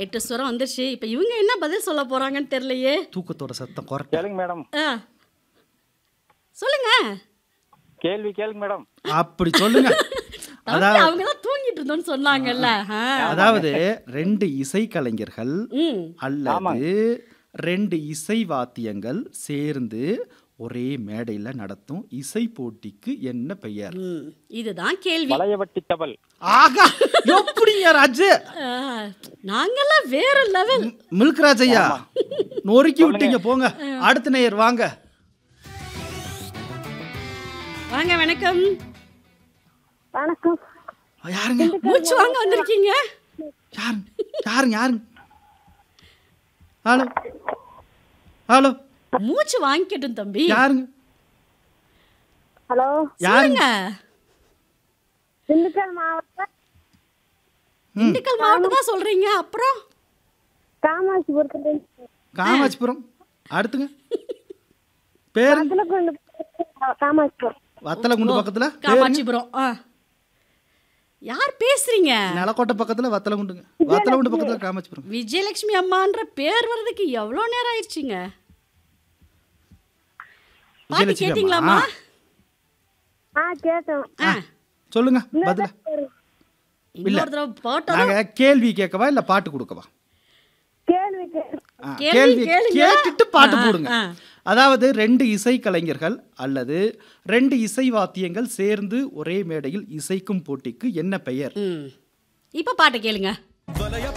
எட்டு சுரம் வந்துருச்சு இப்போ இவங்க என்ன பதில் சொல்ல போறாங்கன்னு தெரியலையே தூக்கத்தோட சத்தம் குறைக்க கேளுங்க மேடம் ஆ சொல்லுங்க கேள்வி கேளுங்க மேடம் அப்படி சொல்லுங்க தம்பி அவங்க தான் தூங்கிட்டு இருந்தோம்னு சொன்னாங்கல்ல ஆ. அதாவது ரெண்டு இசைக்கலைஞர்கள் ம் அல்லது ரெண்டு இசை வாத்தியங்கள் சேர்ந்து ஒரே மேடையில் நடத்தும் இசை போட்டிக்கு என்ன பெயர் ம் இதுதான் கேள்வி வளையவட்டி தபல் ஆகா எப்படிங்க ராஜு ஆ, நாங்கெல்லாம் வேற லெவல் மில்க்ராஜ் ஐயா நொறுக்கி விட்டீங்க போங்க அடுத்த நேயர் வாங்க வாங்க வணக்கம் வணக்கம் யாருங்க மூச்சு வாங்க வந்திருக்கீங்க யாருங்க யாருங்க யாருங்க ஹலோ ஹலோ மூச்சு வாங்கிக்கட்டும் தம்பி யாருங்க ஹலோ யாருங்க சொல்லுங்க திண்டுக்கல் மாவட்டம் திண்டுக்கல் மாவட்டம் தான் சொல்றீங்க அப்புறம் காமாட்சிபுரத்துல காமாட்சிபுரம் அடுத்துங்க பேரு கொண்டு காமாட்சிபுரம் வத்தலகுண்டு பக்கத்துல பேருங்க? காமாட்சிபுரம் ஆ யார் பேசுறீங்க நிலக்கோட்டை பக்கத்துல வத்தலகுண்டுங்க வத்தலகுண்டு பக்கத்துல காமாட்சிபுரம் விஜயலட்சுமி அம்மான்ற பேர் வர்றதுக்கு எவ்வளோ நேரம் ஆயிடுச்சுங்க பாட்டு விஜயலட்சுமி கேட்டிங்களாம்மா அம்மா. ஆ கேட்டோம் ஆ சொல்லுங்க பதில இன்னொரு தடவை பாட்டு நாங்க கேள்வி கேட்கவா இல்ல பாட்டு கொடுக்கவா கேள்வி கேட்டோம் ஆ, கேள்வி கேள்வி கேளுங்க. கேட்டுட்டு பாட்டு ஆ, போடுங்க ஆ. அதாவது ரெண்டு இசை கலைஞர்கள் அல்லது ரெண்டு இசை வாத்தியங்கள் சேர்ந்து ஒரே மேடையில் இசைக்கும் போட்டிக்கு என்ன பெயர் ம் இப்போ பாட்டை கேளுங்க வலய